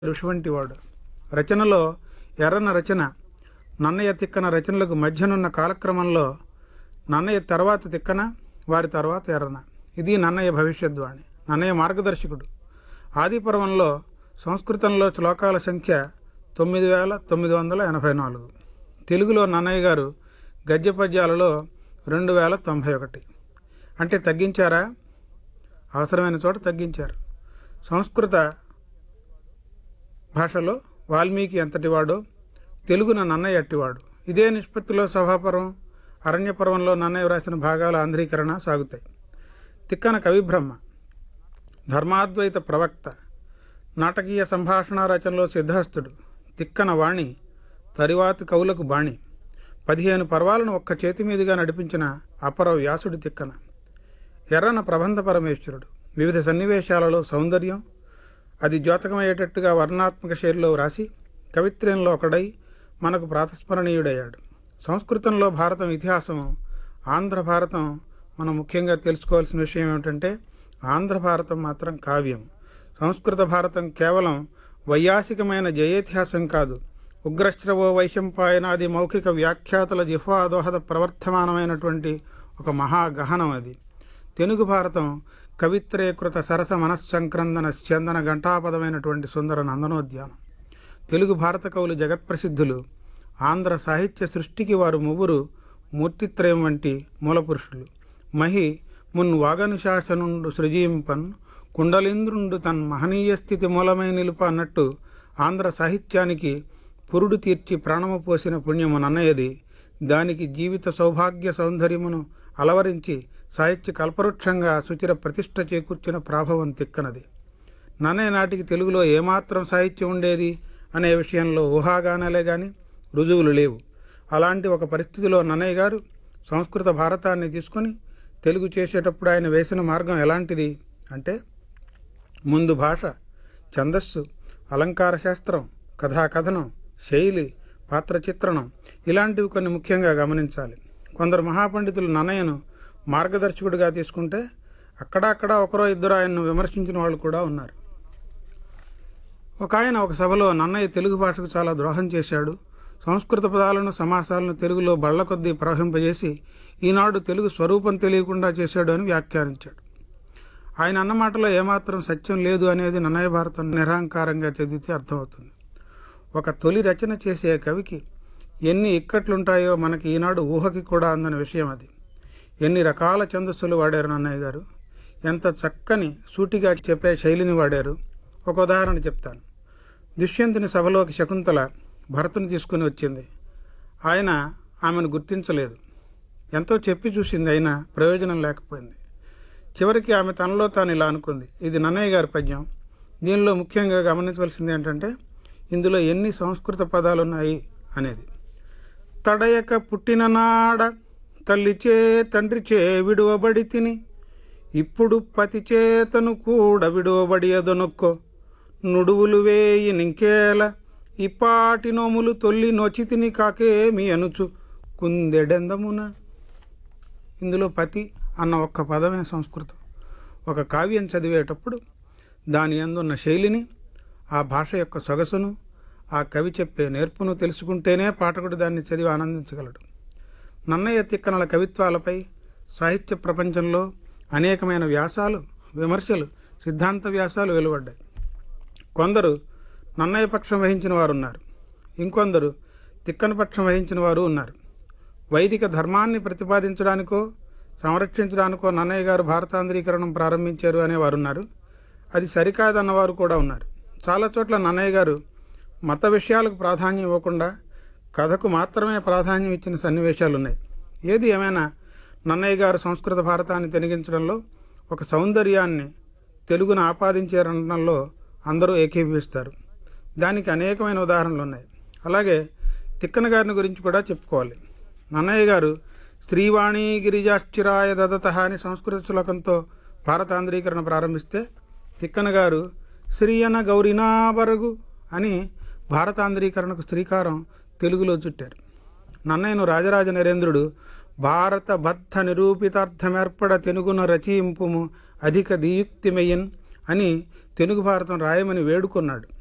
ఋషి వంటివాడు రచనలో ఎర్రన రచన నన్నయ్య తిక్కన రచనలకు మధ్యనున్న కాలక్రమంలో నన్నయ్య తర్వాత తిక్కన వారి తర్వాత ఎర్రన ఇది నన్నయ్య భవిష్యద్వాణి నన్నయ్య మార్గదర్శకుడు ఆదిపర్వంలో సంస్కృతంలో శ్లోకాల సంఖ్య తొమ్మిది వేల తొమ్మిది వందల ఎనభై నాలుగు తెలుగులో నన్నయ్య గారు గద్య పద్యాలలో రెండు వేల తొంభై ఒకటి అంటే తగ్గించారా అవసరమైన చోట తగ్గించారు సంస్కృత భాషలో వాల్మీకి ఎంతటివాడో తెలుగున నన్నయ్య అట్టివాడు ఇదే నిష్పత్తిలో సభాపర్వం అరణ్యపర్వంలో నన్నయ్య వ్రాసిన భాగాల ఆంధ్రీకరణ సాగుతాయి తిక్కన కవిబ్రహ్మ ధర్మాద్వైత ప్రవక్త నాటకీయ సంభాషణ రచనలో సిద్ధహస్తుడు తిక్కన వాణి తరివాతి కవులకు బాణి పదిహేను పర్వాలను ఒక్క చేతి మీదుగా నడిపించిన అపర వ్యాసుడి తిక్కన ఎర్రన ప్రబంధ పరమేశ్వరుడు వివిధ సన్నివేశాలలో సౌందర్యం అది ద్యోతకమయ్యేటట్టుగా వర్ణాత్మక శైలిలో వ్రాసి కవిత్ర్యంలో ఒకడై మనకు ప్రాతస్మరణీయుడయ్యాడు సంస్కృతంలో భారతం ఇతిహాసం ఆంధ్ర భారతం మనం ముఖ్యంగా తెలుసుకోవాల్సిన విషయం ఏమిటంటే ఆంధ్ర భారతం మాత్రం కావ్యం సంస్కృత భారతం కేవలం వైయాసికమైన జయేతిహాసం కాదు ఉగ్రశ్రవో వైశంపాయనాది మౌఖిక వ్యాఖ్యాతల జిహ్వాదోహద ప్రవర్తమానమైనటువంటి ఒక మహాగహనం అది తెలుగు భారతం కవిత్రేకృత సరస మనస్సంక్రందన చందన ఘంటాపదమైనటువంటి సుందర నందనోద్యానం తెలుగు భారత కవులు జగత్ప్రసిద్ధులు ఆంధ్ర సాహిత్య సృష్టికి వారు ముగ్గురు మూర్తిత్రయం వంటి మూలపురుషులు మహి మున్ వాగనుశాసనుండు సృజింపన్ కుండలింద్రుండు తన్ మహనీయ స్థితి మూలమై నిలుప అన్నట్టు ఆంధ్ర సాహిత్యానికి పురుడు తీర్చి ప్రాణము పోసిన పుణ్యము నన్నయ్యది దానికి జీవిత సౌభాగ్య సౌందర్యమును అలవరించి సాహిత్య కల్పవృక్షంగా సుచిర ప్రతిష్ట చేకూర్చిన ప్రాభవం తిక్కనది నన్నయ్య నాటికి తెలుగులో ఏమాత్రం సాహిత్యం ఉండేది అనే విషయంలో ఊహాగానాలే గాని రుజువులు లేవు అలాంటి ఒక పరిస్థితిలో నన్నయ్య గారు సంస్కృత భారతాన్ని తీసుకొని తెలుగు చేసేటప్పుడు ఆయన వేసిన మార్గం ఎలాంటిది అంటే ముందు భాష ఛందస్సు అలంకార శాస్త్రం కథాకథనం శైలి పాత్ర చిత్రణం ఇలాంటివి కొన్ని ముఖ్యంగా గమనించాలి కొందరు మహాపండితులు నన్నయ్యను మార్గదర్శకుడిగా తీసుకుంటే అక్కడక్కడ ఒకరో ఇద్దరు ఆయన్ను విమర్శించిన వాళ్ళు కూడా ఉన్నారు ఒక ఆయన ఒక సభలో నన్నయ్య తెలుగు భాషకు చాలా ద్రోహం చేశాడు సంస్కృత పదాలను సమాసాలను తెలుగులో బళ్ల కొద్దీ ప్రవహింపజేసి ఈనాడు తెలుగు స్వరూపం తెలియకుండా చేశాడు అని వ్యాఖ్యానించాడు ఆయన అన్న మాటలో ఏమాత్రం సత్యం లేదు అనేది నన్నయ్య భారతం నిరహంకారంగా చదివితే అర్థమవుతుంది ఒక తొలి రచన చేసే కవికి ఎన్ని ఇక్కట్లుంటాయో మనకి ఈనాడు ఊహకి కూడా అందని విషయం అది ఎన్ని రకాల ఛందస్సులు వాడారు నన్నయ్య గారు ఎంత చక్కని సూటిగా చెప్పే శైలిని వాడారు ఒక ఉదాహరణ చెప్తాను దుష్యంతుని సభలోకి శకుంతల భరతుని తీసుకుని వచ్చింది ఆయన ఆమెను గుర్తించలేదు ఎంతో చెప్పి చూసింది అయినా ప్రయోజనం లేకపోయింది చివరికి ఆమె తనలో తాను ఇలా అనుకుంది ఇది నన్నయ్య గారి పద్యం దీనిలో ముఖ్యంగా గమనించవలసింది ఏంటంటే ఇందులో ఎన్ని సంస్కృత పదాలు ఉన్నాయి అనేది తడయక పుట్టిన నాడ తల్లిచే తండ్రిచే విడువబడి తిని ఇప్పుడు పతి చేతను కూడా విడువబడి అదొనొక్కో నుడువులు వేయి నింకేల ఇప్పాటి నోములు తొల్లి నొచితిని కాకేమి అనుచు కుందెడెందమున ఇందులో పతి అన్న ఒక్క పదమే సంస్కృతం ఒక కావ్యం చదివేటప్పుడు దాని అందున్న శైలిని ఆ భాష యొక్క సొగసును ఆ కవి చెప్పే నేర్పును తెలుసుకుంటేనే పాఠకుడు దాన్ని చదివి ఆనందించగలడు నన్నయ్య తిక్కనల కవిత్వాలపై సాహిత్య ప్రపంచంలో అనేకమైన వ్యాసాలు విమర్శలు సిద్ధాంత వ్యాసాలు వెలువడ్డాయి కొందరు నన్నయ్య పక్షం వహించిన వారు ఉన్నారు ఇంకొందరు తిక్కన పక్షం వహించిన వారు ఉన్నారు వైదిక ధర్మాన్ని ప్రతిపాదించడానికో సంరక్షించడానికో నన్నయ్య గారు భారతాంధ్రీకరణం ప్రారంభించారు అనేవారు ఉన్నారు అది సరికాదన్నవారు కూడా ఉన్నారు చాలా చోట్ల నన్నయ్య గారు మత విషయాలకు ప్రాధాన్యం ఇవ్వకుండా కథకు మాత్రమే ప్రాధాన్యం ఇచ్చిన సన్నివేశాలు ఉన్నాయి ఏది ఏమైనా నన్నయ్య గారు సంస్కృత భారతాన్ని తెనిగించడంలో ఒక సౌందర్యాన్ని తెలుగును ఆపాదించారనడంలో అందరూ ఏకీభవిస్తారు దానికి అనేకమైన ఉదాహరణలు ఉన్నాయి అలాగే తిక్కన గారిని గురించి కూడా చెప్పుకోవాలి నన్నయ్య గారు శ్రీవాణి గిరిజాశ్చిరాయ దదత అని సంస్కృత శ్లోకంతో భారతాంధ్రీకరణ ప్రారంభిస్తే తిక్కన గారు శ్రీయన గౌరినాబరగు అని భారతాంధ్రీకరణకు శ్రీకారం తెలుగులో చుట్టారు నన్నయ్యను రాజరాజ నరేంద్రుడు భారత బద్ధ నిరూపితార్థమేర్పడ తెనుగున రచయింపుము అధిక దీయుక్తిమయ్యన్ అని తెలుగు భారతం రాయమని వేడుకొన్నాడు